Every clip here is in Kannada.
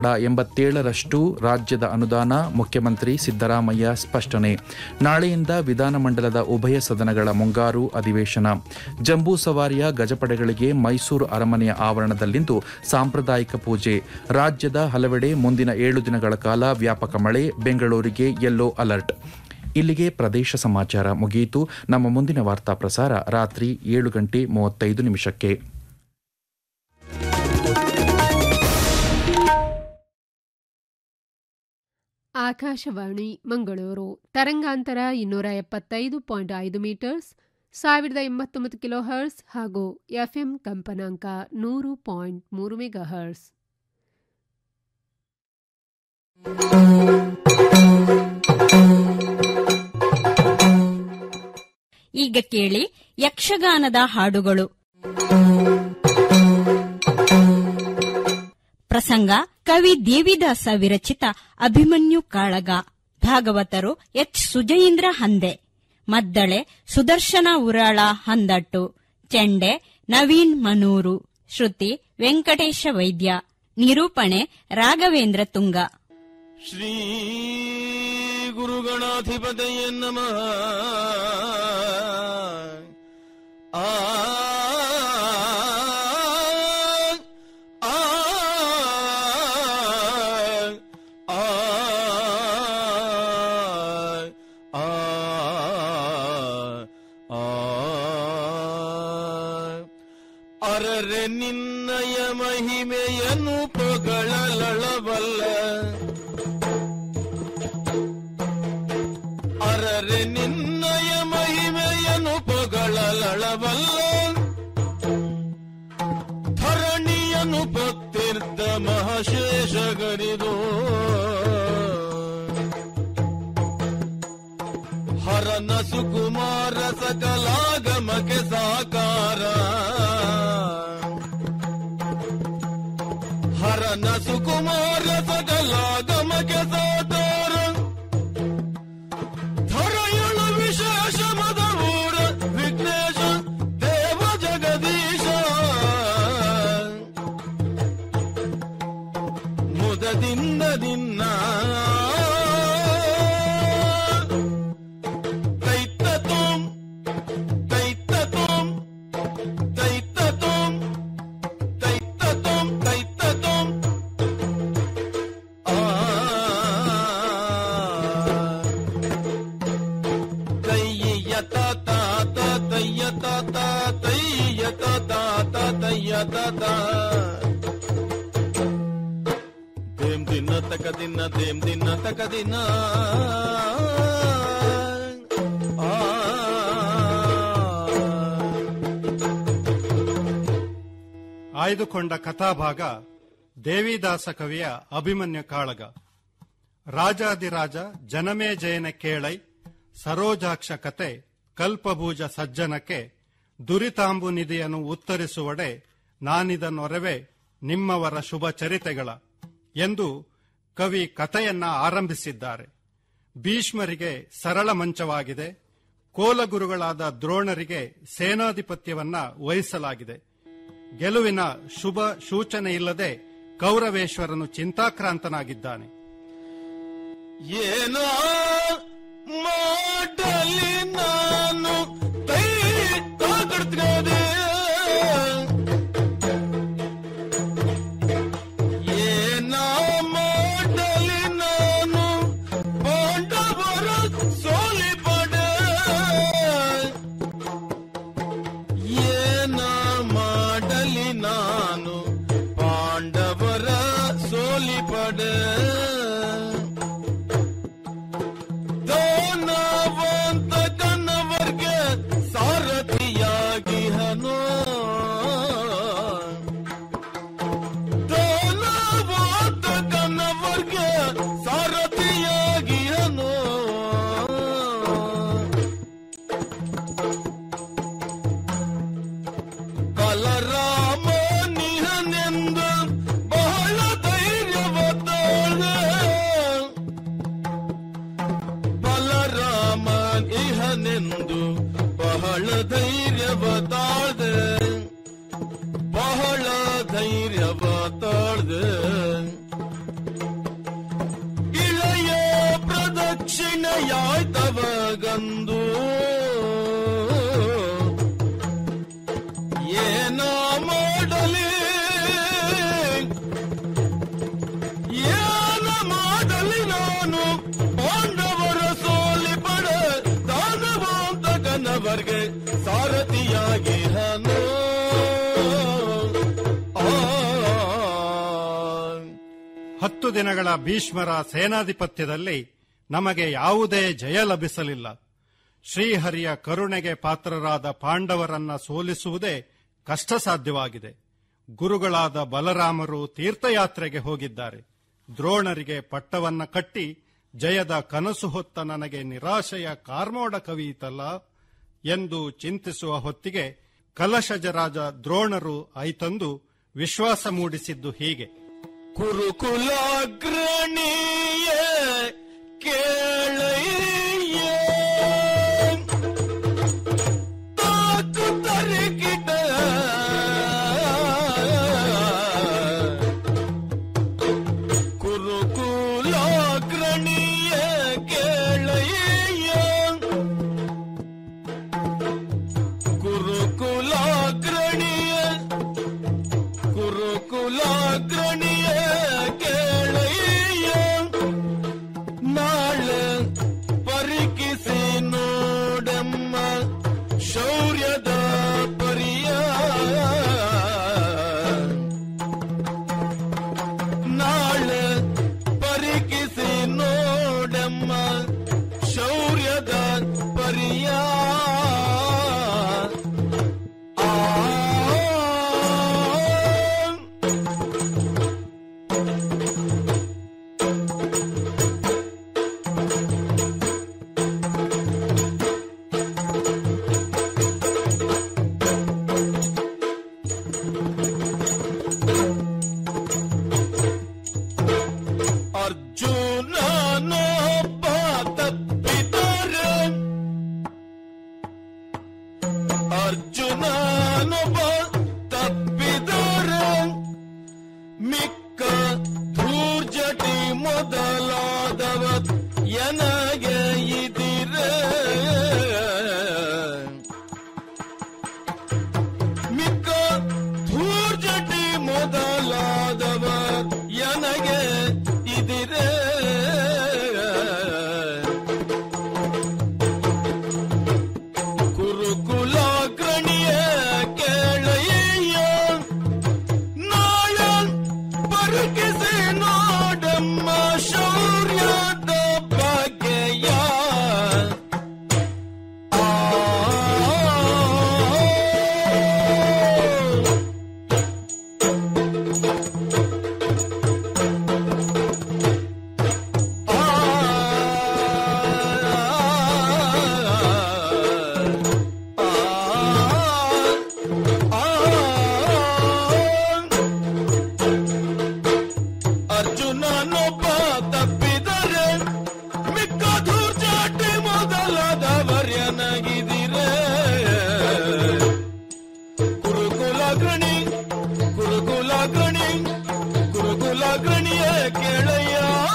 ಎಂಬತ್ತೇಳರಷ್ಟು ರಾಜ್ಯದ ಅನುದಾನ ಮುಖ್ಯಮಂತ್ರಿ ಸಿದ್ದರಾಮಯ್ಯ ಸ್ಪಷ್ಟನೆ ನಾಳೆಯಿಂದ ವಿಧಾನಮಂಡಲದ ಉಭಯ ಸದನಗಳ ಮುಂಗಾರು ಅಧಿವೇಶನ ಜಂಬೂ ಸವಾರಿಯ ಗಜಪಡೆಗಳಿಗೆ ಮೈಸೂರು ಅರಮನೆಯ ಆವರಣದಲ್ಲಿಂದು ಸಾಂಪ್ರದಾಯಿಕ ಪೂಜೆ ರಾಜ್ಯದ ಹಲವೆಡೆ ಮುಂದಿನ ಏಳು ದಿನಗಳ ಕಾಲ ವ್ಯಾಪಕ ಮಳೆ ಬೆಂಗಳೂರಿಗೆ ಯೆಲ್ಲೋ ಅಲರ್ಟ್ ಇಲ್ಲಿಗೆ ಪ್ರದೇಶ ಸಮಾಚಾರ ಮುಗಿಯಿತು ನಮ್ಮ ಮುಂದಿನ ವಾರ್ತಾ ಪ್ರಸಾರ ರಾತ್ರಿ ಏಳು ಗಂಟೆ ಮೂವತ್ತೈದು ನಿಮಿಷಕ್ಕೆ ಆಕಾಶವಾಣಿ ಮಂಗಳೂರು ತರಂಗಾಂತರ ಇನ್ನೂರ ಎಪ್ಪತ್ತೈದು ಪಾಯಿಂಟ್ ಐದು ಮೀಟರ್ಸ್ ಸಾವಿರದ ಎಂಬತ್ತೊಂಬತ್ತು ಕಿಲೋ ಹರ್ಸ್ ಹಾಗೂ ಎಫ್ಎಂ ಕಂಪನಾಂಕ ನೂರು ಪಾಯಿಂಟ್ ಮೂರು ಮೆಗಾ ಹರ್ಸ್ ಈಗ ಕೇಳಿ ಯಕ್ಷಗಾನದ ಹಾಡುಗಳು ಪ್ರಸಂಗ ಕವಿ ದೇವಿದಾಸ ವಿರಚಿತ ಅಭಿಮನ್ಯು ಕಾಳಗ ಭಾಗವತರು ಎಚ್ ಸುಜಯೀಂದ್ರ ಹಂದೆ ಮದ್ದಳೆ ಸುದರ್ಶನ ಉರಾಳ ಹಂದಟ್ಟು ಚೆಂಡೆ ನವೀನ್ ಮನೂರು ಶ್ರುತಿ ವೆಂಕಟೇಶ ವೈದ್ಯ ನಿರೂಪಣೆ ರಾಘವೇಂದ್ರ ತುಂಗ ಶ್ರೀ ಗುರುಗಣಾಧಿಪತಯ ನಮಃ ಆ ಆ ಆ ಆ ಅರರೆ ನಿನ್ನಯ ಮಹಿಮೆಯನ್ನು ಪೊಗಳಲಳಬಲ್ಲ ಅರರೆ ನಿನ್ನಯ ಮಹಿಮೆಯನ್ನು ಪೊಗಳಲಳಬಲ್ಲ ಧರಣಿಯನ್ನು ಭಕ್ತಿರ್ದ ಮಹಾಶೇಷಗರಿದು ಹರನ ಸುಕುಮಾರ ಸಕಲಾಗಮಕ್ಕೆ ಸಾಕಾರ ಹರನ ಸುಕುಮಾರ ಸಕಲಾಗಮಕ್ಕೆ ಸಾಕಾರ ಧರೆಯಳು ವಿಶೇಷ ಮದವೂರ ವಿಘ್ನೇಶ ದೇವ ಜಗದೀಶ ಮುದದಿಂದ ದಿನ್ನ ದೈತ್ತ ತೋಂ ದೈತ್ತ ತೋಂ ದೈತ್ತ ತೋಂ ದೈತ್ತ ತೋಂ ದೈತ್ತ ತೋಂ ಆ ತಯ್ಯ ತಾತ ತಯ್ಯ ತಾತ ತಯ್ಯ ತಾತ ತಯ್ಯ ತಾತ ದೇಮ್ ದಿನ ತಕ ದಿನ ದೇಮ್ ದಿನ ತಕ ದಿನ ಆ ಆಯ್ದುಕೊಂಡ ಕಥಾಭಾಗ ದೇವಿದಾಸ ಕವಿಯ ಅಭಿಮನ್ಯು ಕಾಳಗ ರಾಜಾದಿರಾಜ ಜನಮೇ ಜಯನ ಕೇಳೈ ಸರೋಜಾಕ್ಷ ಕತೆ ಕಲ್ಪಭೂಜ ಸಜ್ಜನಕ್ಕೆ ದುರಿತಾಂಬು ನಿಧಿಯನ್ನು ಉತ್ತರಿಸುವಡೆ ನಾನಿದನೊರವೆ ನಿಮ್ಮವರ ಶುಭ ಚರಿತೆಗಳ ಎಂದು ಕವಿ ಕಥೆಯನ್ನ ಆರಂಭಿಸಿದ್ದಾರೆ ಭೀಷ್ಮರಿಗೆ ಸರಳ ಮಂಚವಾಗಿದೆ ಕೋಲಗುರುಗಳಾದ ದ್ರೋಣರಿಗೆ ಸೇನಾಧಿಪತ್ಯವನ್ನ ವಹಿಸಲಾಗಿದೆ ಗೆಲುವಿನ ಶುಭ ಸೂಚನೆ ಇಲ್ಲದೆ ಕೌರವೇಶ್ವರನು ಚಿಂತಾಕ್ರಾಂತನಾಗಿದ್ದಾನೆ ಏನೋ ಮಾಡಲಿ ನಾನು ಕೈ ತಾಕಡ್ತದೆ ಏನ ಮಾಡಲಿ ನಾನು ಪಾಂಡವರ ಸೋಲಿಪಡ ಏನ ಮಾಡಲಿ ನಾನು ಪಾಂಡವರ ಸೋಲಿಪಡ ದಾನವಂತ ಕನ್ನವರ್ಗೆ ಸಾರಥಿಯಾಗಿ ಹನೋ ದಾನವಂತ ಕನ್ನವರ್ಗೆ ಸಾರಥಿಯಾಗಿ ಹನೋ ಬಲರಾಮ ನಿಹನೆಂದು ಬಹಳ ಧೈರ್ಯವತ್ತಾಳೆ ತಂದು ಏನ ಮಾಡಲಿ ಏನ ಮಾಡಲಿ ನಾನು ಪಾಂಡವರ ಸೋಲಿ ಪಡ ದಾನವಾಂತಕನವರ್ಗೆ ಸಾರಥಿಯಾಗಿ ಹನು ಹತ್ತು ದಿನಗಳ ಭೀಷ್ಮರ ಸೇನಾಧಿಪತ್ಯದಲ್ಲಿ ನಮಗೆ ಯಾವುದೇ ಜಯ ಲಭಿಸಲಿಲ್ಲ ಶ್ರೀಹರಿಯ ಕರುಣೆಗೆ ಪಾತ್ರರಾದ ಪಾಂಡವರನ್ನ ಸೋಲಿಸುವುದೇ ಕಷ್ಟ ಸಾಧ್ಯವಾಗಿದೆ ಗುರುಗಳಾದ ಬಲರಾಮರು ತೀರ್ಥಯಾತ್ರೆಗೆ ಹೋಗಿದ್ದಾರೆ ದ್ರೋಣರಿಗೆ ಪಟ್ಟವನ್ನ ಕಟ್ಟಿ ಜಯದ ಕನಸು ಹೊತ್ತ ನನಗೆ ನಿರಾಶೆಯ ಕಾರ್ಮೋಡ ಕವಿಯಿತಲ್ಲ ಎಂದು ಚಿಂತಿಸುವ ಹೊತ್ತಿಗೆ ಕಲಶಜರಾಜ ದ್ರೋಣರು ಐತಂದು ವಿಶ್ವಾಸ ಮೂಡಿಸಿದ್ದು ಹೀಗೆ ಕುರುಕುಲಾಗ್ರಣಿಯ ಕೇಳಯ್ಯ ತಾಕು ತರಿಗಿಟ ಕುರುಕುಲಾಗ್ರಣಿಯ ಕೇಳಯ್ಯ ಕುರುಕುಲಾಗ್ರಣಿಯ ಕುರುಕುಲಾಗ್ರಣಿಯ ಕೇಳಯ್ಯ ನಾಳೆ ಪರಿಕಿಸಿ ನೋಡಮ್ಮ ಶೌರ್ಯದ ಪರಿಯ ನಾಳೆ ಪರಿಕಿಸಿ ನೋಡಮ್ಮ ಶೌರ್ಯದ ಪರಿಯ ಆ ಅರ್ಜುನನೊಬ್ಬ ತಪ್ಪಿದರೆ ಅರ್ಜುನನೊಬ್ಬ ತಪ್ಪಿದರೆ ಮಿಕ್ಕ ಧೂರ್ಜಟಿ ಮೊದಲಾದವ ಎನಗೆ ಇದಿರೆ ಮಿಕ್ಕ ಧೂರ್ಜಟಿ ಮೊದಲಾದವ ಎನಗೆ ಇದಿರೆ ಕುರುಕುಲಾಗ್ರಣಿಯ ಕೇಳಯ್ಯ ನಾಳ ಪರಕಿಸಿ ನೋಡಮ್ಮ ಶೌರ್ಯದ ಬಗೆಯ ಆ ಅರ್ಜುನನೊಬ್ಬ ತಪ್ಪಿದರೆ ಮಿಕ್ಕ ಧೂರ್ಚಾಟಿ ಮೊದಲಾದವರ್ಯನಾಗಿದಿರೆ ಕುರುಕುಲಾಗ್ರಣಿ ಕುರುಕುಲಾಗ್ರಣಿ ಕುರುಕುಲಾಗ್ರಣಿಯ ಕೇಳಯ್ಯ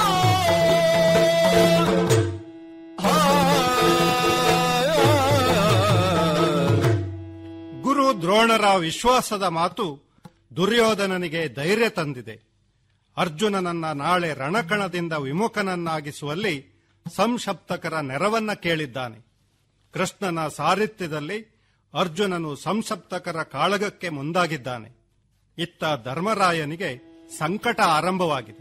ಗುರು ದ್ರೋಣರ ವಿಶ್ವಾಸದ ಮಾತು ದುರ್ಯೋಧನನಿಗೆ ಧೈರ್ಯ ತಂದಿದೆ ಅರ್ಜುನನನ್ನ ನಾಳೆ ರಣಕಣದಿಂದ ವಿಮುಖನನ್ನಾಗಿಸುವಲ್ಲಿ ಸಂಶಪ್ತಕರ ನೆರವನ್ನ ಕೇಳಿದ್ದಾನೆ ಕೃಷ್ಣನ ಸಾರಥ್ಯದಲ್ಲಿ ಅರ್ಜುನನು ಸಂಸಪ್ತಕರ ಕಾಳಗಕ್ಕೆ ಮುಂದಾಗಿದ್ದಾನೆ ಇತ್ತ ಧರ್ಮರಾಯನಿಗೆ ಸಂಕಟ ಆರಂಭವಾಗಿದೆ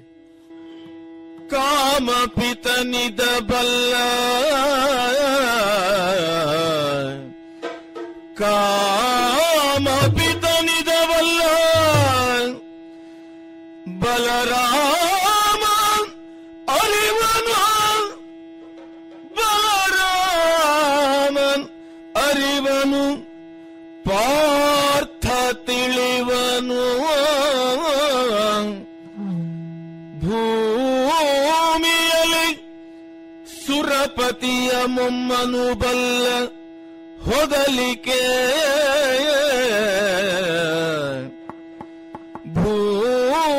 ಕಾಮಪಿತನಿದ ಬಲ್ಲ ಕಾಮಪಿತನಿದವಲ್ಲ ಬಲರಾಮ ಅರಿವನು ಬಲರಾಮನ್ ಅರಿವನು ಪಾರ್ಥ ತಿಳಿವನು ಭೂಮಿಯಲ್ಲಿ ಸುರಪತಿಯ ಮೊಮ್ಮನು ಬಲ್ಲ ಹೊದಲಿಕೆ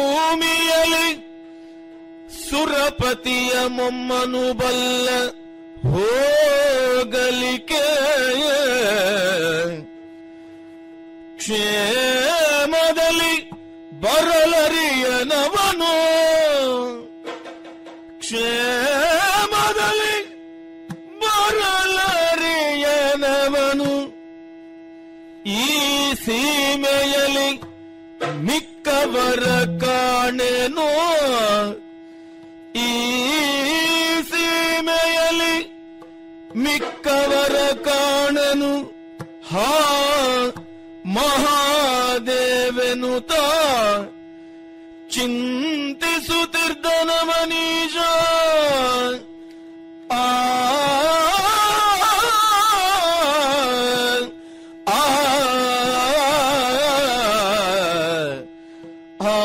ಭೂಮಿಯಲ್ಲಿ ಸುರಪತಿಯ ಮೊಮ್ಮನು ಬಲ್ಲ ಹೋಗಲಿಕ್ಕೆ ಕ್ಷೇಮದಲ್ಲಿ ಬರಲರಿಯನವನು ಕ್ಷೇಮದಲ್ಲಿ ಬರಲರಿಯನವನು ಈ ಸೀಮೆಯಲ್ಲಿ ಮಿಕ್ಕವರ ಕಾಣೆನೋ ಈ ಸೀಮೆಯಲ್ಲಿ ಮಿಕ್ಕವರ ಕಾಣನು ಹಾ ಮಹಾದೇವೆನುತ ಚಿಂತಿಸುತ್ತಿರ್ದನ ಮನೀಷ ಆ ಆ ಆ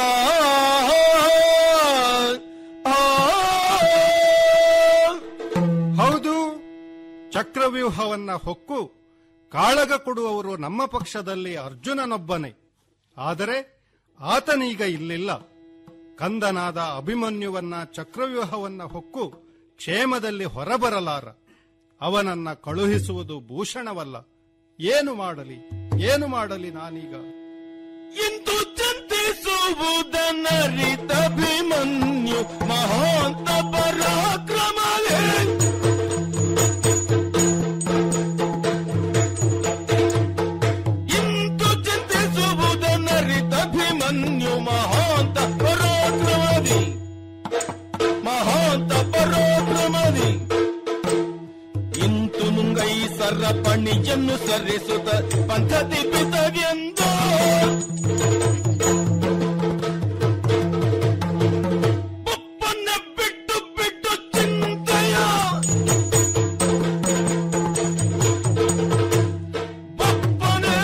ಹೌದು ಚಕ್ರವ್ಯೂಹವನ್ನ ಹೊಕ್ಕು ಕಾಳಗ ಕೊಡುವವರು ನಮ್ಮ ಪಕ್ಷದಲ್ಲಿ ಅರ್ಜುನನೊಬ್ಬನೇ ಆದರೆ ಆತನೀಗ ಇಲ್ಲಿಲ್ಲ ಕಂದನಾದ ಅಭಿಮನ್ಯುವನ್ನ ಚಕ್ರವ್ಯೂಹವನ್ನ ಹೊಕ್ಕು ಕ್ಷೇಮದಲ್ಲಿ ಹೊರಬರಲಾರ ಅವನನ್ನ ಕಳುಹಿಸುವುದು ಭೂಷಣವಲ್ಲ ಏನು ಮಾಡಲಿ ಏನು ಮಾಡಲಿ ನಾನೀಗ ಇಂದು ಚಿಂತಿಸುವುದನ್ನರಿತಭಿಮನ್ಯು ಮಹಾಂತ ಪರಾಕ್ರಮವೇ ಇಂದು ಚಿಂತಿಸುವುದನ್ನರಿತಭಿಮನ್ಯು ಮಹಾಂತ ಪರಾಕ್ರಮದಿ ಮಹಾಂತ ಪರಾಕ್ರಮದಿ ಇಂತು ನುಂಗೈ ಸರಪಣಿಯನ್ನು ಸರಿಸುತ್ತ ಪಂಥತಿ ಪಿತಗೆಂದು ಒಪ್ಪನ್ನ ಬಿಟ್ಟು ಬಿಟ್ಟು ಚಿಂತೆಯ ಬಪ್ಪನೆ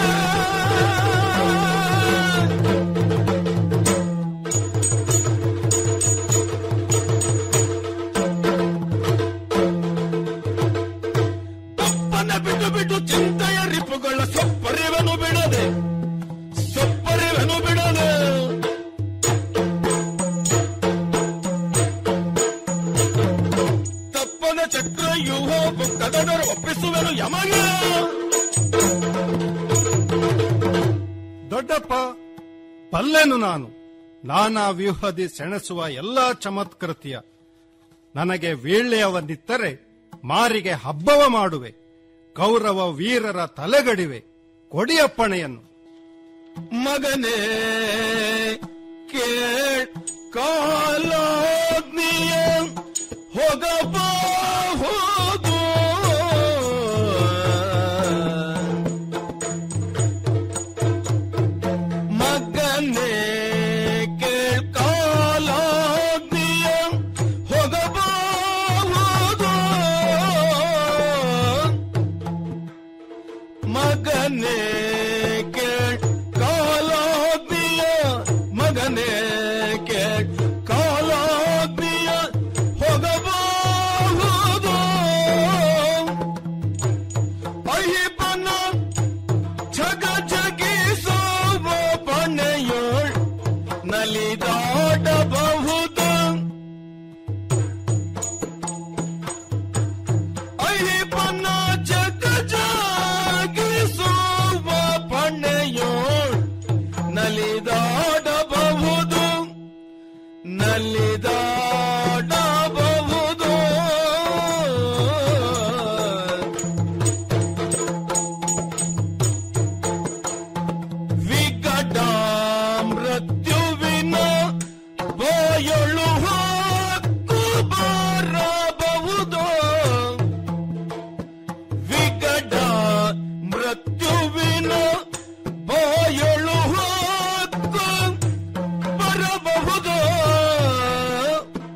ಬಪ್ಪನ ಬಿಟ್ಟು ಬಿಟ್ಟು ಚಿಂತೆಯ ರಿಪುಗಳ ಸೊಪ್ಪರಿವನು ಬಿಡದೆ ಸೊಪ್ಪರಿವನು ಬಿಡದೆ ತಪ್ಪನ ಚಕ್ರ ಯುವ ಕದಡರು ಒಪ್ಪಿಸುವೆನು ಯಮಗೆ ದೊಡ್ಡಪ್ಪ ಬಲ್ಲೆನು ನಾನು ನಾನಾ ವ್ಯೂಹದಿ ಸೆಣಸುವ ಎಲ್ಲಾ ಚಮತ್ಕೃತಿಯ ನನಗೆ ವೀಳ್ಯವನ್ನಿತ್ತರೆ ಮಾರಿಗೆ ಹಬ್ಬವ ಮಾಡುವೆ ಕೌರವ ವೀರರ ತಲೆಗಡಿವೆ ಕೊಡಿಯಪ್ಪಣೆಯನ್ನು ಮಗನೇ ಕೇಳ್ ಕಾಲಾಗ್ನಿಯ ಹೋಗಬಹುದು ಮಗನೇ ಕೇಳ್ ಕಾಲಾಗ್ನಿಯ ಹೋಗಬಹುದು ಮಗನೇ ಕೇಳ್ ಕಾಲಾಗ್ನಿಯ ಮಗನೇ ಕೇಳ್ ಕಾಲಾಗ್ನಿಯ ಹೋಗಬಹುದು ಅಯ್ಯಪ್ಪನ ಜಗ ಜಗಿಸುವ ಪಣೆಯೋಳ್ ನಲಿದಾಡಬಹುದು ಅಯ್ಯಪ್ಪನ ಜಗ ಜಗಿಸುವ ಪಣೆಯೋಳ್ ನಲಿದಾಡಬಹುದು ನಲಿದಾಡಬಹುದು ವಿಕಟ ಮೃತ್ಯುವಿನ ಬಾಯೊಳು ಹಕ್ಕು ಬರಬಹುದು ವಿಕಟ ಮೃತ್ಯುವಿನ ಬಾಯೊಳು ಹಕ್ಕು ಬರಬಹುದು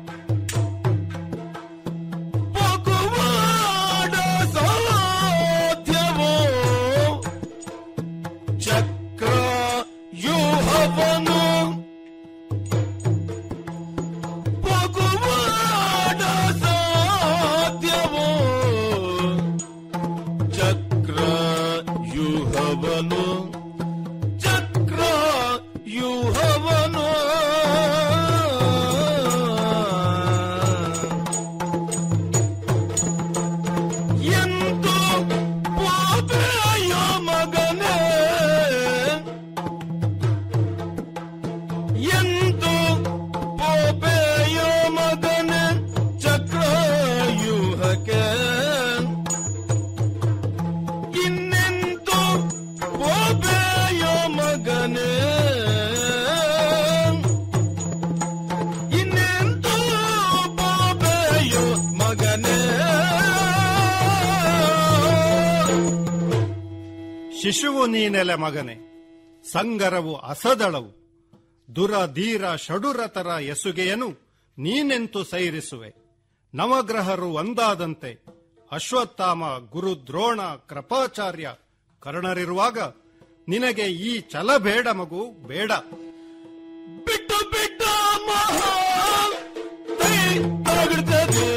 ಶಿಶುವು ನೀನೆಲೆ ಮಗನೆ ಸಂಗರವು ಅಸದಳವು ದುರಧೀರ ಷಡುರತರ ಎಸುಗೆಯನು ನೀನೆಂತು ಸೈರಿಸುವೆ ನವಗ್ರಹರು ಒಂದಾದಂತೆ ಅಶ್ವತ್ಥಾಮ ಗುರು ದ್ರೋಣ ಕೃಪಾಚಾರ್ಯ ಕರ್ಣರಿರುವಾಗ ನಿನಗೆ ಈ ಛಲ ಬೇಡ ಮಗು ಬೇಡ ಬಿಟ್ಟು ಬಿಟ್ಟು ಮಹಾ ತೈ ತಗಡ್ತದೆ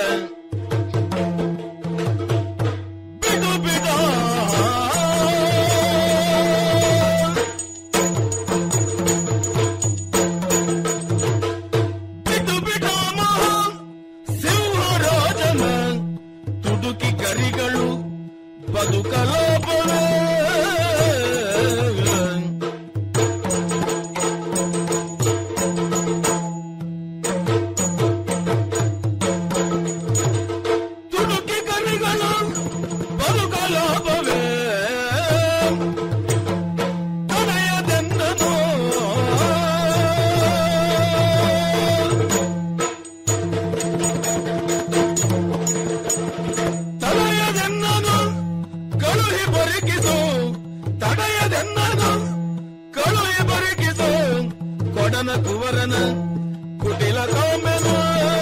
ಬಿಡು ಬಿಡ ಬಿಡು ಬಿಡ ಮಹಾ ಸಿಂಹರಾಜನ ತುಡುಕಿ ಕರಿಗಳು ಬದುಕಲಾಪವೇ ತುಡುಕಿ ಕರಿಗಳು ಬದುಕಲಾಪವೇ ತಡೆಯದೆಂದನು ತಡೆಯದೆನ್ನನು ಕಳುಹಿ ಬರಿಕಿಸು ತಡೆಯದೆನ್ನನು ಕಳುಹಿ ಬರಿಕಿಸು ಕೊಡನ ಕುವರನ ಕುಟಿಲ ಕಾಮೆನು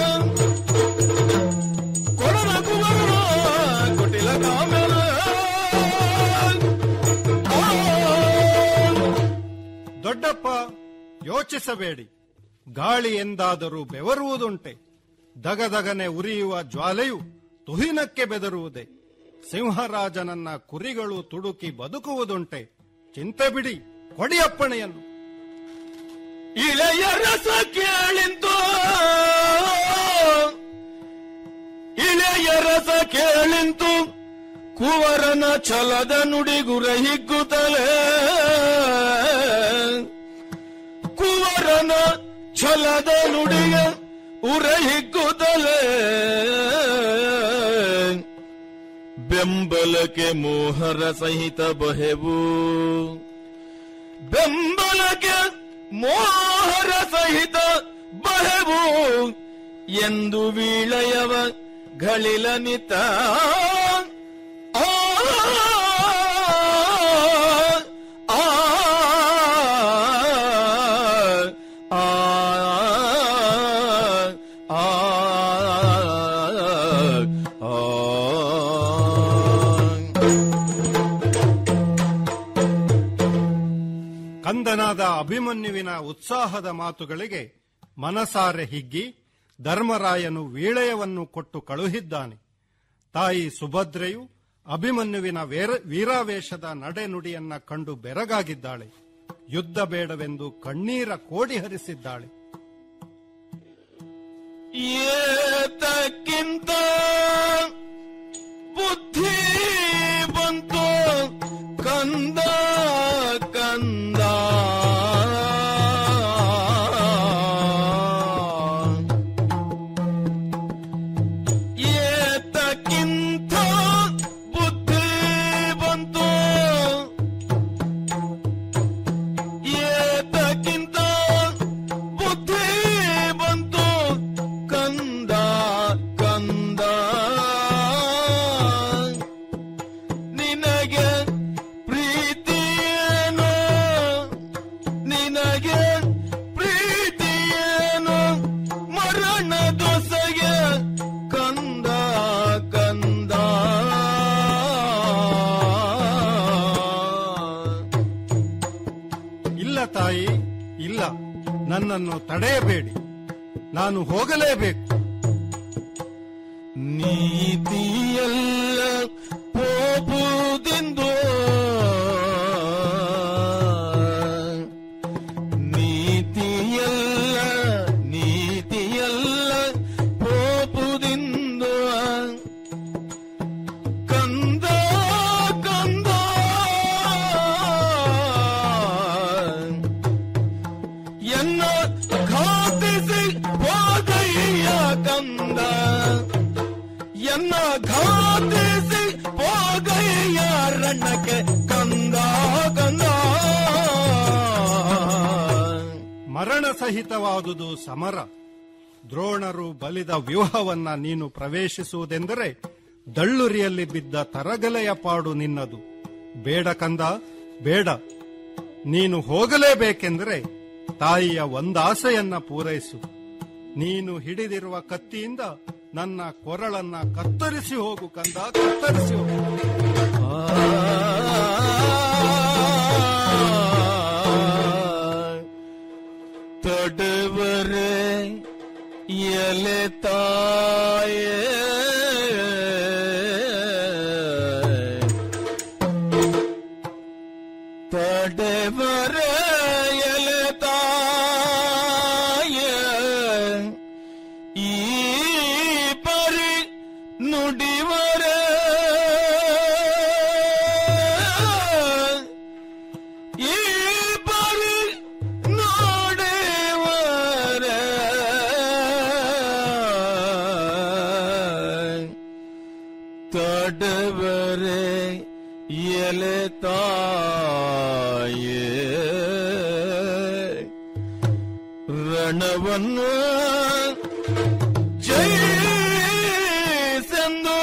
ಕೊಡನ ಕುವರನ ಕುಟಿಲ ಕಾಮೆನು ದೊಡ್ಡಪ್ಪ ಯೋಚಿಸಬೇಡಿ ಗಾಳಿ ಎಂದಾದರೂ ಬೆವರುವುದುಂಟೆ ದಗದಗನೆ ಉರಿಯುವ ಜ್ವಾಲೆಯು ತುಹಿನಕ್ಕೆ ಬೆದರುವುದೇ ಸಿಂಹರಾಜನನ್ನ ಕುರಿಗಳು ತುಡುಕಿ ಬದುಕುವುದುಂಟೆ ಚಿಂತೆ ಬಿಡಿ ಕೊಡಿಯಪ್ಪಣೆಯನ್ನು ಇಳೆಯ ರಸ ಕೇಳಿಂತು ಇಳೆಯ ರಸ ಕೇಳಿಂತು ಕುವರನ ಛಲದ ನುಡಿಗುರ ಹಿಗ್ಗುತ್ತಲೇ ಕುವರನ ಛಲದ ನುಡಿಗ ಉರ ಹಿಗ್ಗುತ್ತಲೇ ಬೆಂಬಲಕ್ಕೆ ಮೋಹರ ಸಹಿತ ಬಹೆವು ಬೆಂಬಲಕ್ಕೆ ಮೋಹರ ಸಹಿತ ಬಹವು ಎಂದು ವೀಳಯವ ಗಳಿಲನಿತ ಆ ಆ ಆ ಆ ಆ ಕಂದನಾದ ಅಭಿಮನ್ಯುವಿನ ಉತ್ಸಾಹದ ಮಾತುಗಳಿಗೆ ಮನಸಾರೆ ಹಿಗ್ಗಿ ಧರ್ಮರಾಯನು ವೀಳಯವನ್ನು ಕೊಟ್ಟು ಕಳುಹಿದ್ದಾನೆ ತಾಯಿ ಸುಭದ್ರೆಯು ಅಭಿಮನ್ಯುವಿನ ವೇರ- ವೀರಾವೇಶದ ನಡೆನುಡಿಯನ್ನ ಕಂಡು ಬೆರಗಾಗಿದ್ದಾಳೆ ಯುದ್ಧ ಬೇಡವೆಂದು ಕಣ್ಣೀರ ಕೋಡಿ ಹರಿಸಿದ್ದಾಳೆ ಏತಕ್ಕಿಂತ ಬುದ್ಧಿ ಬಂತು ಕಂದ ಕಂದ ಏತಕ್ಕಿಂತ ಬುದ್ಧಿ ಬಂತು ಏತಕ್ಕಿಂತ ಬುದ್ಧಿ ಬಂತು ಕಂದ ಕಂದ ನಿನಗೆ ಪ್ರೀತಿಯೇನು ನಿನಗೆ ಪ್ರೀತಿಯೇನು ಮರಣ ದೊಸೆಗೆ ಕಂದ ಕಂದ ಇಲ್ಲ ತಾಯಿ ಇಲ್ಲ ನನ್ನನ್ನು ತಡೆಯಬೇಡಿ ನಾನು ಹೋಗಲೇಬೇಕು ನೀತಿಯಲ್ಲ ಹೋಗುವುದೆಂದು ನೀತಿಯಲ್ಲ ನೀತಿಯಲ್ಲ ಹೋಗುವುದೆಂದು ಕಂದ ಕಂದ ಎನ್ನ ಘಾತಿಸಿ ಹೋದಯ್ಯ ಕಂದ ಎನ್ನ ಘಾತಿಸಿ ಹೋಗಯ್ಯ ರಣ್ಣಕ್ಕೆ ಕಂದ ಕಂದ ಮರಣ ಸಹಿತವಾದುದು ಸಮರ ದ್ರೋಣರು ಬಲಿದ ವ್ಯೂಹವನ್ನ ನೀನು ಪ್ರವೇಶಿಸುವುದೆಂದರೆ ದಳ್ಳುರಿಯಲ್ಲಿ ಬಿದ್ದ ತರಗಲೆಯ ಪಾಡು ನಿನ್ನದು ಬೇಡ ಕಂದ ಬೇಡ ನೀನು ಹೋಗಲೇಬೇಕೆಂದರೆ ತಾಯಿಯ ಒಂದಾಸೆಯನ್ನ ಪೂರೈಸು ನೀನು ಹಿಡಿದಿರುವ ಕತ್ತಿಯಿಂದ ನನ್ನ ಕೊರಳನ್ನ ಕತ್ತರಿಸಿ ಹೋಗು ಕಂದ ಕತ್ತರಿಸಿ ಹೋಗು ತೊಡವರೆ ಎಲೆ ತಾಯೇ ತೊಡವರೆ ಎಲೆ ತಾಯೇ ಈ ಪರಿ ನುಡಿವರೆ ಈ ಪರಿ ನೋಡೆವರ ತಡವರೆ ಎಲೆ ತಾಯೇ ರಣವನ್ನು ಜಯಿಸೆಂದು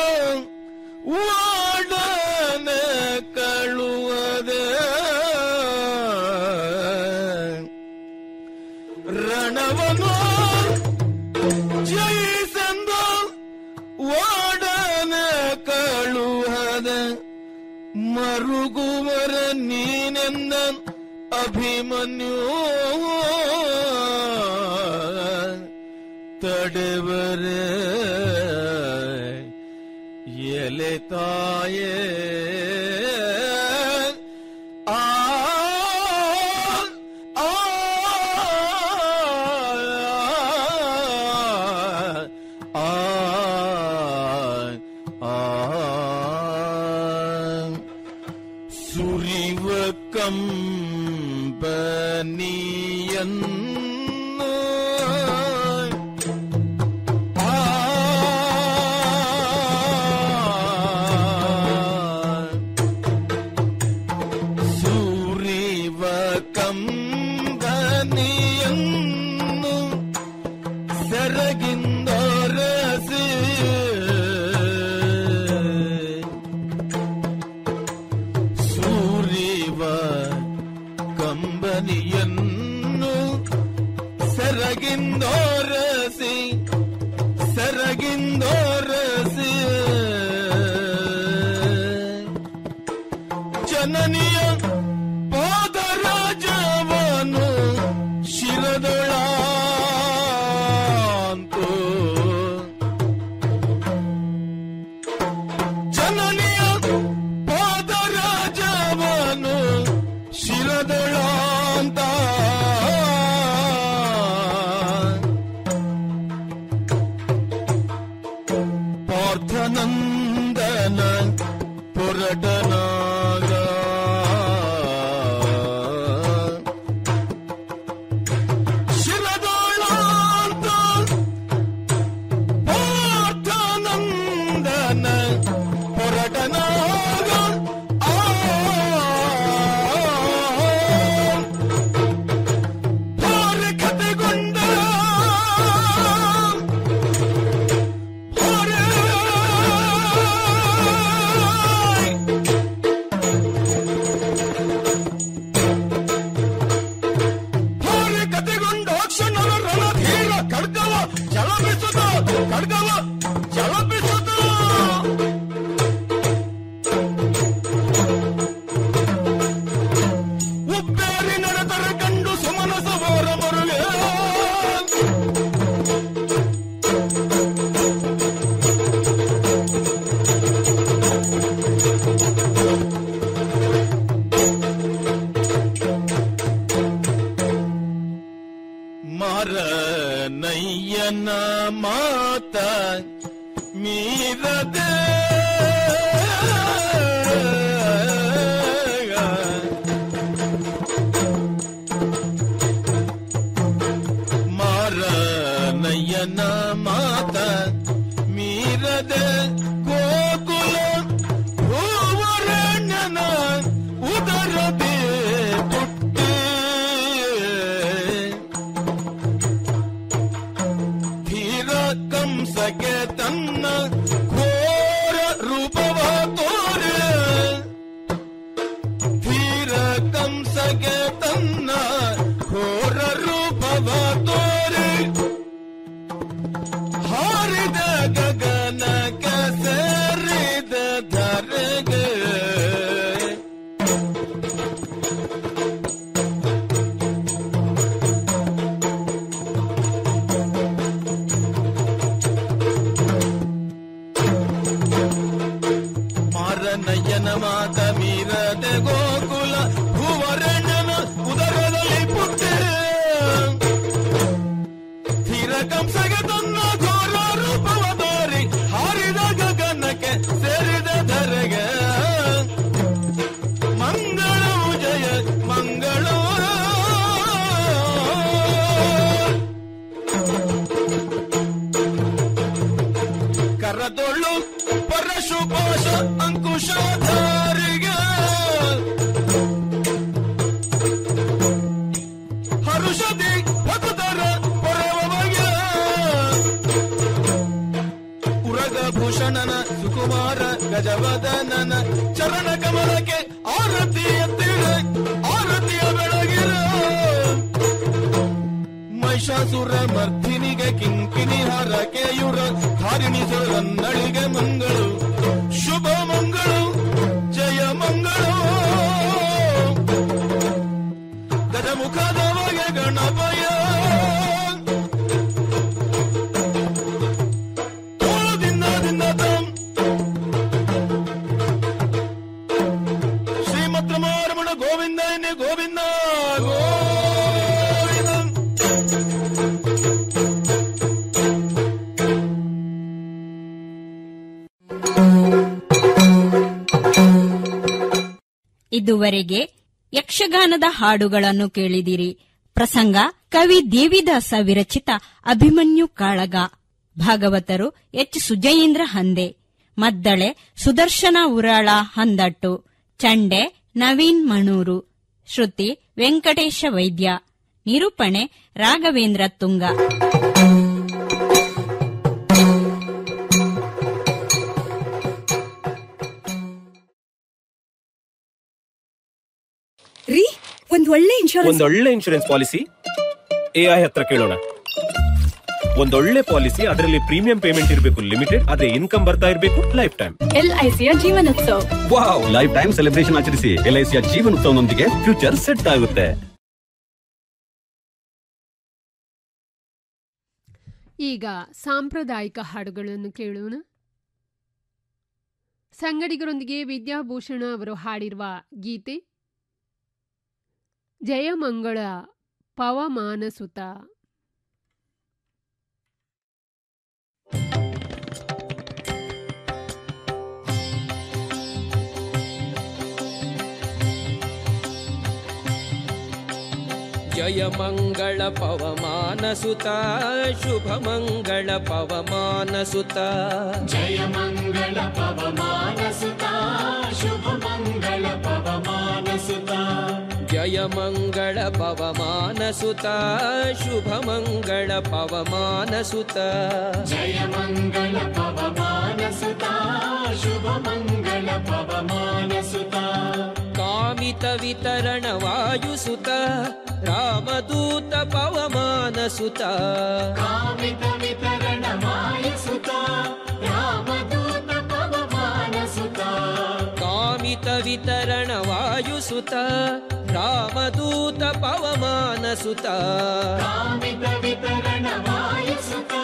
ಓಡನ ಕಳುವದೆ ರಣವನ್ನು ಜಯಿಸೆಂದು ಓಡನ ಕಳುವದ ಮರುಗುವರ ನೀನೆಂದ ಅಭಿಮನ್ಯು ತಡೆವರ ಎಲೆ ತಾಯೇ ಆ ಆ ಆ ಆ ಸುರಿವ ಕಂಬನಿಯನ್ನು ಆ ಸುರಿವ ಕಂಬನಿಯನ್ನು ಸೆರಗಿಂದೊರಸಿ ಸೂರಿವ ಕಂಬನಿಯನ್ನು ಸೆರಗಿಂದೊರಸಿ ಸೆರಗಿಂದೊರಸಿ ಜನನಿಯ ಪಾದರಾಜವನು ಶಿರದೊಳಾಂತು ಜನನಿಯ ಪಾದರಾಜವನು ಶಿರದೊಳಾಂತ ಪಾರ್ಥನಂದನ ಪುರಟನಾಗ ಶಿರದೊಳಾಂತ ಪಾರ್ಥನಂದನ ಪುರಟನಾಗ ಆ ಭಾರ ಕತೆಗೊಂಡ ಭಾರ ಭಾರ ಕತೆಗೊಂಡ ಕ್ಷಣರ ರಣಧೀರ ಖಡ್ಗವ ಜಲಬಿಸುತ್ತ ಖಡ್ಗವ ಜಲಬಿಸುತ್ತ ಉಬ್ಬೇರಿ ನಡೆದರೆ ಕಂಡು ಸುಮನಸ ಬೋರ ಮರುಗೆ ಮಾರ ನಯ್ಯನ ಮಾತ ಮೀರದೆ ಮಾರ ನಯ್ಯನ ಮಾತ ಮೀರದ ಗೋಕುಲ ಭೂವರಣ್ಯನ ಉದರದೆ ಪುಟ್ಟೆ ಧೀರ ಕಂಸಕ್ಕೆ ತನ್ನ ಘೋರ ರೂಪವ ತೋರೆ ಹಾರಿದ ಗಗನಕ ಸೇರಿದ ಧರೆಗೆ ಮಾರನಯ್ಯನ ಮಾತ ಮೀರದ ಗೋಕುಲ ಭುವರಣ್ಣನ ಉದರದಲ್ಲಿ ಪುಟ್ಟೆ ಸ್ಥಿರ ಕಂಸಗೆ ತನ್ನ ಘೋರ ರೂಪವ ತೋರಿ ಹಾರಿದ ಗಗನಕ್ಕೆ ಸೇರಿದ ಧರೆಗೆ ಮಂಗಳವು ಜಯ ಮಂಗಳೋ ಕರದೊಳ್ಳು ಪರಶುಪಾಶ ಅಂಕುಶಧಾರಿಗೆ ಹರುಷದಿ ಭಕ್ತರ ಪರವಗೆ ಉರಗಭೂಷಣನ ಸುಕುಮಾರ ಗಜವದನನ ಚರಣ ಕಮಲಕ್ಕೆ ಆರತಿ ಎತ್ತಿರೆ ಆರತಿಯ ಬೆಳಗಿರ ಮಹಿಷಾಸುರ ಮರ್ಧಿನಿಗೆ ಕಿಂಕಿನಿ ಹರಕೆಯುರ ಧಾರಿಣಿ ಸುರನ್ನಳಿಗೆ ಮಂಗಳು ಶುಭ ಮಂಗಳು ಜಯ ಮಂಗಳು ಗಜಮುಖದವಗೆ ಗಣಪಯ ದಿನ ದಿನ ತಂ ಶ್ರೀಮತ್ ರಮಾರಮಣ ಗೋವಿಂದ ಎನ್ನೆ ಗೋವಿಂದ ಗೋವಿಂದ ಇದುವರೆಗೆ ಯಕ್ಷಗಾನದ ಹಾಡುಗಳನ್ನು ಕೇಳಿದಿರಿ ಪ್ರಸಂಗ ಕವಿ ದೇವಿದಾಸ ವಿರಚಿತ ಅಭಿಮನ್ಯು ಕಾಳಗ ಭಾಗವತರು ಎಚ್ ಸುಜಯೇಂದ್ರ ಹಂದೆ ಮದ್ದಳೆ ಸುದರ್ಶನ ಉರಾಳ ಹಂದಟ್ಟು ಚಂಡೆ ನವೀನ್ ಮಣೂರು ಶ್ರುತಿ ವೆಂಕಟೇಶ ವೈದ್ಯ ನಿರೂಪಣೆ ರಾಘವೇಂದ್ರ ತುಂಗ ರೀ ಒಂದ್ ಒಳ್ಳೆ ಇನ್ಶೂರೆನ್ಸ್ ಒಂದೊಳ್ಳೆ ಇನ್ಶೂರೆನ್ಸ್ ಪಾಲಿಸಿ ಎಐ ಹತ್ರ ಕೇಳೋಣ ಒಂದೊಳ್ಳೆ ಪಾಲಿಸಿ ಅದರಲ್ಲಿ ಪ್ರೀಮಿಯಂ ಪೇಮೆಂಟ್ ಇರಬೇಕು ಲಿಮಿಟೆಡ್ ಅದೇ ಇನ್ಕಮ್ ಬರ್ತಾ ಇರಬೇಕು ಲೈಫ್ ಟೈಮ್ ಎಲ್ಐಸಿಯ Jeevan Utsav wow life time celebration ಆಚರಿಸಿ ಎಲ್ಐಸಿಯ ಜೀವನೋತ್ಸವನೊಂದಿಗೆ ಫ್ಯೂಚರ್ ಸೆಟ್ ಆಗುತ್ತೆ ಈಗ ಸಾಂಪ್ರದಾಯಿಕ ಹಾಡುಗಳನ್ನು ಕೇಳೋಣ ಸಂಗಡಿಗರೊಂದಿಗೆ ವಿದ್ಯಾಭೂಷಣ ಅವರು ಹಾಡಿರುವ ಗೀತೆ ಜಯಮಂಗಳ ಪವಮಾನಸುತ ಜಯ ಮಂಗಳ ಪವಮಾನ ಸುತ ಶುಭ ಮಂಗಳ ಪವಮಾನ ಸುತ ಜಯ ಮಂಗಳ ಪವಮಾನ ಸುತ ಶುಭ ಮಂಗಳ ಪವಮಾನ ಸುತ ಜಯ ಮಂಗಳ ಪವಮಾನ ಸುತ ಶುಭ ಮಂಗಳ ಪವಮಾನ ಸುತ ಜಯ ಮಂಗಳ ಪವಮಾನ ಸುತ ಶುಭ ಮಂಗಳ ಪವಮಾನ ಸುತ ಕಾಮಿತ ವಿತರಣ ವಾಯುಸುತ ರಾಮದೂತ ಪವಮಾನ ಸುತ ಕಾಮಿತ ವಿತರಣ ಮಾಯ ಸುತ ರಾಮದೂತ ಪವಮಾನ ಸುತ ಕಾಮಿತ ವಿತರಣ ವಾಯುಸುತ ರಾಮದೂತ ಪವಮಾನ ಸುತ ಕಾಮಿತ ವಿತರಣ ಮಾಯ ಸುತ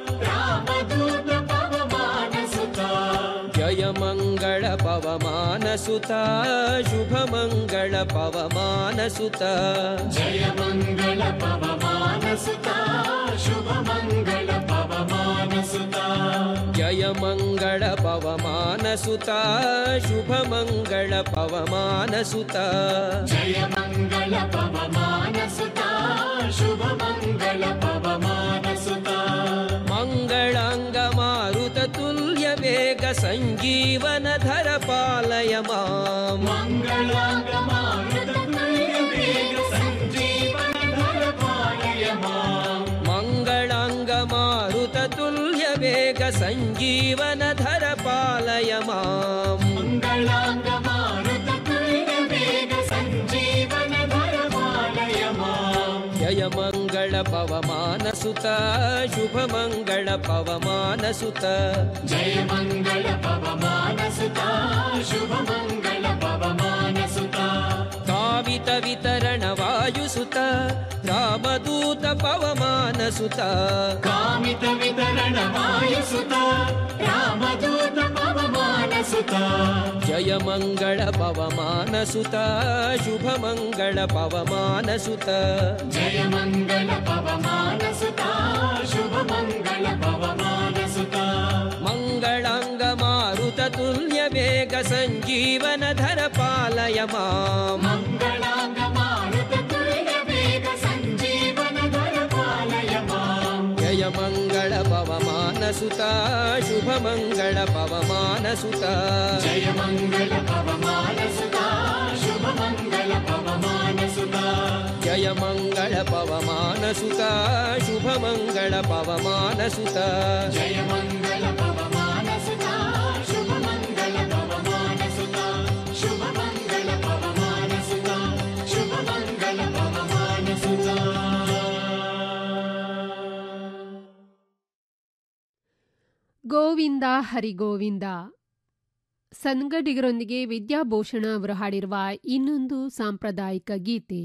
ರಾಮದೂತ ಪವಮಾನ ಸುತ ಜಯ ಮಂಗಳ ಪವಮಾನ ಸುತ ಶುಭ ಮಂಗಳ ಪವಮಾನ ಸುತ ಜಯ ಮಂಗಳ ಪವಮಾನ ಸುತ ಶುಭ ಮಂಗಳ ಪವಮಾನ ಸುತ ಜಯ ಮಂಗಳ ಪವಮಾನ ಸುತ ಶುಭ ಮಂಗಳ ಪವಮಾನ ಸುತ ಜಯ ಮಂಗಳ ಪವಮಾನ ಸುತ ಶುಭ ಮಂಗಳ ಪವಮಾನ ಸುತ ಮಂಗಳಾಂಗ ಮಾರುತ ತುಲ್ಯ ವೇಗ ಸಂಜೀವನ ಧರ ಪಾಲಯ ಮಾಂ ಮಂಗಳಾಂಗ ಮಾರುತ ತುಲ್ಯ ವೇಗ ಸಂಜೀವನ ಧರ ಪಾಲಯ ಮಾಂ ಮಂಗಳಾಂಗ ಮಾರುತ ತುಲ್ಯ ವೇಗ ಸಂಜೀವನ ಧರ ಪಾಲಯ ಮಾಂ ಮಂಗಳಾಂಗ ಮಾರುತ ತುಲ್ಯ ವೇಗ ಸಂಜೀವನ ಧರ ಪಾಲಯ ಮಾಂ ಜಯ ಮಂಗಳ ಪವಮಾನ ಸುತ ಸುತ ಶುಭ ಮಂಗಳ ಪವಮಾನ ಸುತ ಜಯ ಮಂಗಳ ಪವಮಾನ ಸುತ ಶುಭ ಮಂಗಳ ಪವಮಾನ ಸುತ ಕಾವಿತ ವಿತರಣ ವಾಯು ಸುತ ರಾಮದೂತ ಪವಮಾನ ಸುತ ಕಾಮಿತ ವಿತರಣ ವಾಯು ಸುತ ರಾಮದೂತ ಪವಮಾನ ಸುತ ಜಯ ಮಂಗಳ ಪವಮಾನ ಸುತ ಶುಭ ಮಂಗಳ ಪವಮಾನ ಸುತ ಜಯ ಮಂಗಳ ಪವಮಾನ ಸುತ ಶುಭ ಮಂಗಳ ಪವಮಾನ ಸುತ ಮಂಗಳಾಂಗ ಮಾರುತ ತುಲ್ಯ ವೇಗ ಸಂಜೀವನ ಧರ ಪಾಲಯ ಮಾಂ ಮಂಗಳಾಂಗ ಮಾರುತ ತುಲ್ಯ ವೇಗ ಸಂಜೀವನ ಧರ ಪಾಲಯ ಮಾಂ ಜಯ ಮಂಗಳ ಪವಮಾನ ಸುತ ಶುಭ ಮಂಗಳ ಪವಮಾನ ಸುತ ಜಯ ಮಂಗಳ ಪವಮಾನ ಸುತ ಶುಭ ಮಂಗಳ ಪವಮಾನ ಸುತ ಜಯ ಮಂಗಳ ಪವಮಾನ ಸುತ ಶುಭ ಮಂಗಳ ಪವಮಾನ ಸುತ ಜಯ ಮಂಗಳ ಪವಮಾನ ಸುತ ಶುಭ ಮಂಗಳ ಪವಮಾನ ಸುತ ಶುಭ ಮಂಗಳ ಪವಮಾನ ಸುತ ಶುಭ ಮಂಗಳ ಪವಮಾನ ಸುತ ಗೋವಿಂದ ಹರಿಗೋವಿಂದ ಸಂಗಡಿಗರೊಂದಿಗೆ ವಿದ್ಯಾಭೂಷಣ ಅವರು ಹಾಡಿರುವ ಇನ್ನೊಂದು ಸಾಂಪ್ರದಾಯಿಕ ಗೀತೆ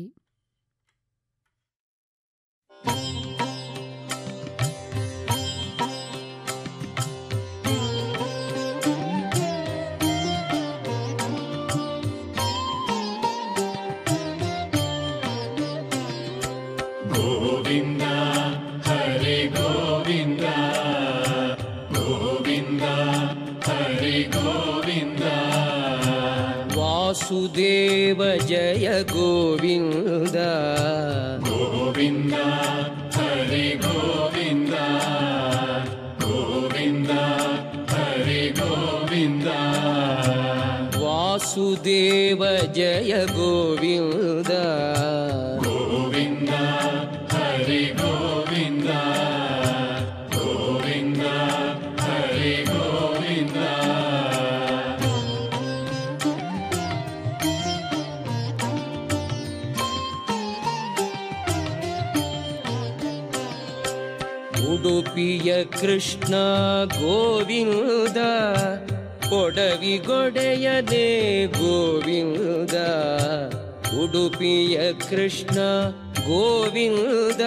ಗೋವಿಂದ ಹರಿ ಗೋವಿಂದ ಗೋವಿಂದ ಹರಿ ಗೋವಿಂದ ವಾಸುದೇವ ಜಯ ಗೋವಿಂದ ಗೋವಿಂದ ಹರಿ ಗೋವಿಂದ ಗೋವಿಂದ ಹರಿ ಗೋವಿಂದ ವಾಸುದೇವ ಜಯ ಗೋವಿಂದ ಗೋವಿಂದ ಹರಿ ಗೋವಿಂದ ಗೋವಿಂದ ಹರಿ ಗೋವಿಂದ ಉಡುಪಿಯ ಕೃಷ್ಣ ಗೋವಿಂದ ಕೊಡವಿಗೊಡೆಯನೇ ಗೋವಿಂದ ಉಡುಪಿಯ ಕೃಷ್ಣ ಗೋವಿಂದ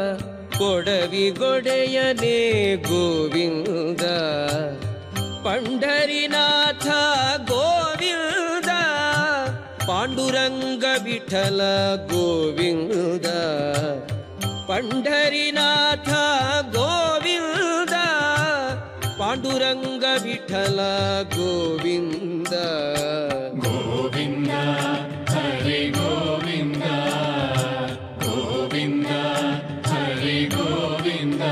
ಕೊಡವಿಗೊಡೆಯನೇ ಗೋವಿಂದ ಪಂಡರಿನಾಥ ಗೋವಿಂದ ಪಾಂಡುರಂಗ ವಿಠಲ ಗೋವಿಂದ ಪಂಡರಿನಾಥ ಗೋವಿಂದ ಪಾಂಡುರಂಗ ವಿಠಲ ಗೋವಿಂದ ಗೋವಿಂದ ಹರಿ ಗೋವಿಂದ ಗೋವಿಂದ ಹರಿ ಗೋವಿಂದ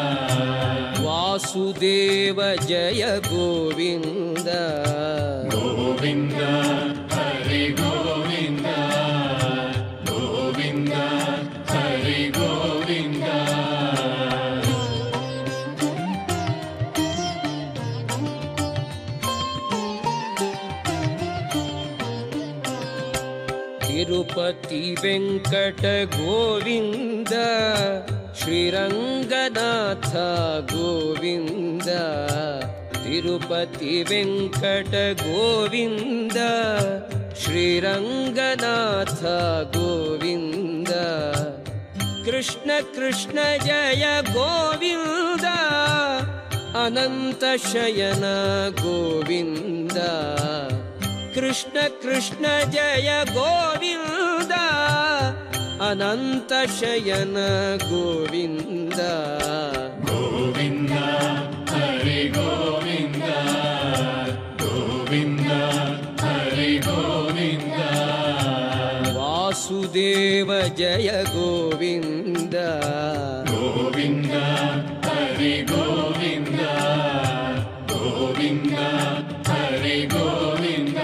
ವಾಸುದೇವ ಜಯ ಗೋವಿಂದ ಗೋವಿಂದ ಹರಿ ಗೋವಿಂದ ಗೋವಿಂದ ಹರಿ ಗೋವಿಂದ ತಿರುಪತಿ ವೆಂಕಟ ಗೋವಿಂದ ಶ್ರೀರಂಗನಾಥ ಗೋವಿಂದ ತಿರುಪತಿ ವೆಂಕಟ ಗೋವಿಂದ ಶ್ರೀರಂಗನಾಥ ಗೋವಿಂದ ಕೃಷ್ಣ ಕೃಷ್ಣ ಜಯ ಗೋವಿಂದ ಅನಂತ ಶಯನ ಗೋವಿಂದ ಕೃಷ್ಣ ಕೃಷ್ಣ ಜಯ ಗೋವಿಂದ ಅನಂತ ಶಯನ ಗೋವಿಂದ ಗೋವಿಂದ ಹರಿ ಗೋವಿಂದ ಗೋವಿಂದ ಹರಿ ಗೋವಿಂದ ವಾಸುದೇವ ಜಯ ಗೋವಿಂದ ಗೋವಿಂದ ಹರಿ ಗೋವಿಂದ ಗೋವಿಂದ ಹರಿ ಗೋವಿಂದ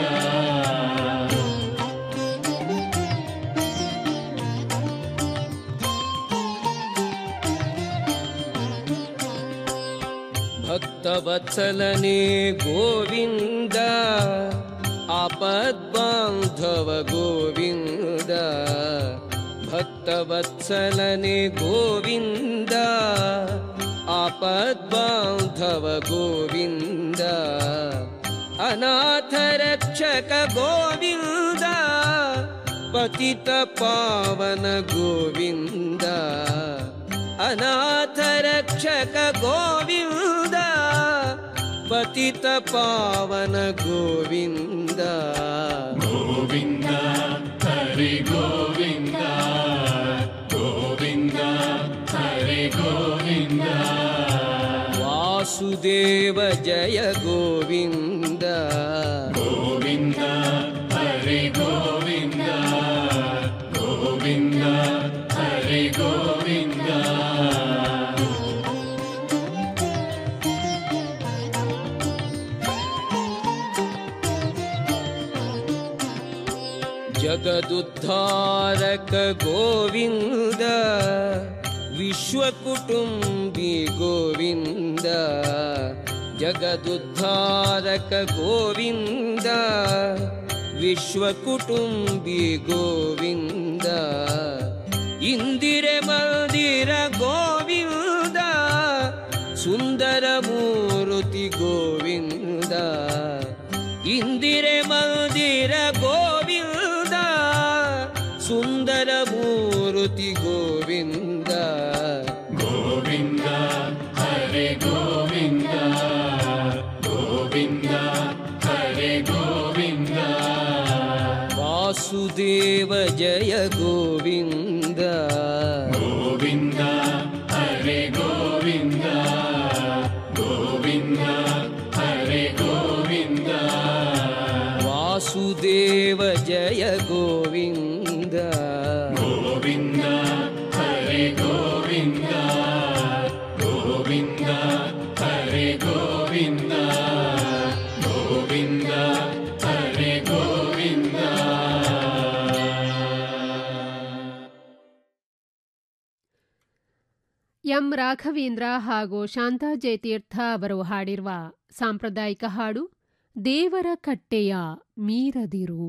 ಭಕ್ತವತ್ಸಲನೆ ಗೋವಿಂದ ಆಪದ್ಬಾಂಧವ ಗೋವಿಂದ ಭಕ್ತ ಭಕ್ತವತ್ಸಲನೆ ಗೋವಿಂದ ಆಪದ್ಬಾಂಧವ ಗೋವಿಂದ ಅನಾಥ ರಕ್ಷಕ ಗೋವಿಂದ ಪತಿತ ಪಾವನ ಗೋವಿಂದ ಅನಾಥ ರಕ್ಷಕ ಗೋವಿಂದ ಪತಿತ ಪಾವನ ಗೋವಿಂದ ಗೋವಿಂದ ಹರಿ ಗೋವಿಂದ ಗೋವಿಂದ ಹರಿ ಗೋವಿಂದ ವಾಸುದೇವ ಜಯ ಗೋವಿಂದ ಗೋವಿಂದ ಹರಿ ಗೋವಿಂದ ಗೋವಿಂದ ಹರಿ ಗೋವಿಂದ ಜಗದುದ್ಧಾರಕ ಗೋವಿಂದ ವಿಶ್ವಕುಟುಂಬಿ ಗೋವಿಂದ ಜಗದುದ್ಧಾರಕ ಗೋವಿಂದ ವಿಶ್ವಕುಟುಂಬಿ ಗೋವಿಂದ ಇಂದಿರೆ ಮಂದಿರ ಗೋವಿಂದ ಸುಂದರ ಮೂರುತಿ ಗೋವಿಂದ ಇಂದಿರೆ ಮಂದಿರ ಗೋವಿಂದ ಸುಂದರ ಮೂರುತಿ ಗೋವಿಂದ ಗೋವಿಂದ ಹರಿ ಗೋವಿಂದ ಗೋವಿಂದ ಹರಿ ಗೋವಿಂದ ವಾಸುದೇವ ಜಯ ಗೋವಿಂದ ಗೋವಿಂದ ಹರಿ ಗೋವಿಂದ ಗೋವಿಂದ ಹರಿ ಗೋವಿಂದ ವಾಸುದೇವ ಜಯ ಗೋವಿಂದ ಗೋವಿಂದ ಹರಿ ಗೋವಿಂದ ಗೋವಿಂದ ಹರಿ ಗೋವಿಂದ ಗೋವಿಂದ ಹರಿ ಗೋವಿಂದ ಎಂ ರಾಘವೇಂದ್ರ ಹಾಗೂ ಶಾಂತಾ ಜಯತೀರ್ಥ ಅವರು ಹಾಡಿರುವ ಸಾಂಪ್ರದಾಯಿಕ ಹಾಡು ದೇವರ ಕಟ್ಟೆಯ ಮೀರದಿರು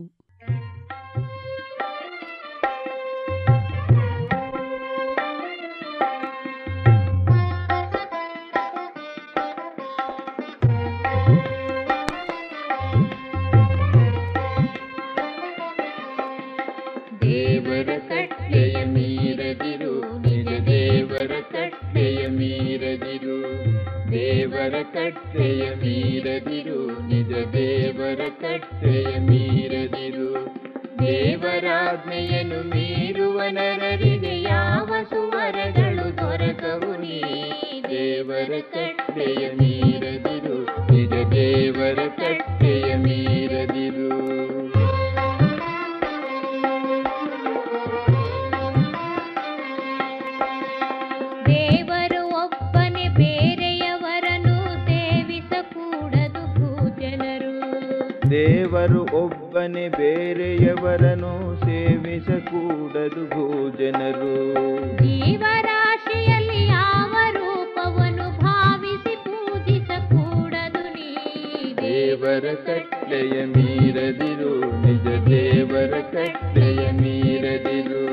ದೇವರ ಕಟ್ಟೆಯ ಮೀರದಿರು ನಿಜ ದೇವರ ಕಟ್ಟೆಯ ಮೀರದಿರು ದೇವರ ಕಟ್ಟೆಯ ಮೀರದಿರು ನಿಜ ದೇವರ ಕಟ್ಟೆಯ ಮೀರದಿರು ದೇವರಾಜ್ಞೆಯನ್ನು ಮೀರುವ ನರರಿಗೆ ಯಾವ ಸುವರಗಳು ದೊರಕವು ನೀ ದೇವರ ಕಟ್ಟೆಯ ಮೀರದಿರು ನಿಜ ದೇವರ ಕಟ್ಟೆಯ ಮೀರದಿರು ದೇವರು ಒಬ್ಬನೇ ಬೇರೆಯವರನ್ನು ಸೇವಿಸಕೂಡದು ಭೂಜನರು ದೇವರು ಒಬ್ಬನೇ ಬೇರೆಯವರನ್ನು ಸೇವಿಸಕೂಡದು ಭೂಜನರು ಜೀವರಾಶಿಯಲ್ಲಿ ಯಾವ ರೂಪವನ್ನು ಭಾವಿಸಿ ಪೂಜಿಸಕೂಡದು ನೀ ದೇವರ ಕಟ್ಟೆಯ ಮೀರದಿರು ನಿಜ ದೇವರ ಕಟ್ಟೆಯ ಮೀರದಿರು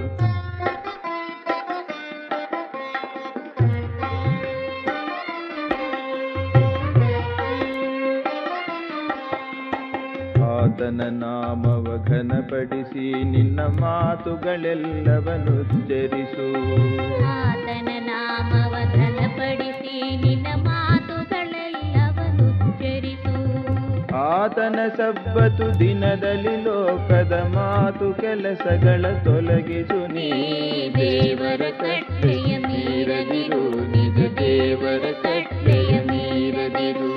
ಆತನ ನಾಮವ ಘನಪಡಿಸಿ ನಿನ್ನ ಮಾತುಗಳೆಲ್ಲವನ್ನು ಉಚ್ಚರಿಸು ಆತನ ನಾಮವ ಘನಪಡಿಸಿ ನಿನ್ನ ಮಾತುಗಳೆಲ್ಲವನ್ನು ಉಚ್ಚರಿಸು ಆತನ ಸಬ್ಬತು ದಿನದಲ್ಲಿ ಲೋಕದ ಮಾತು ಕೆಲಸಗಳ ತೊಲಗಿಸು ನೀ ದೇವರ ಕಟ್ಟೆಯ ಮೀರದಿರು ನಿಜ ದೇವರ ಕಟ್ಟೆಯ ಮೀರದಿರು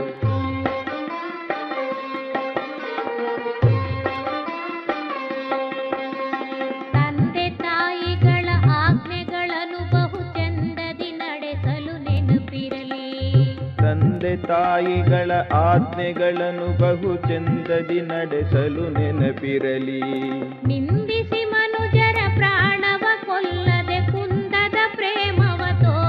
ತಂದೆ ತಾಯಿಗಳ ಆಜ್ಞೆಗಳನ್ನು ಬಹು ಚಂದದಿ ನಡೆಸಲು ನೆನಪಿರಲಿ ತಂದೆ ತಾಯಿಗಳ ಆಜ್ಞೆಗಳನ್ನು ಬಹು ಚಂದದಿ ನಡೆಸಲು ನೆನಪಿರಲಿ ನಿಮ್ಮ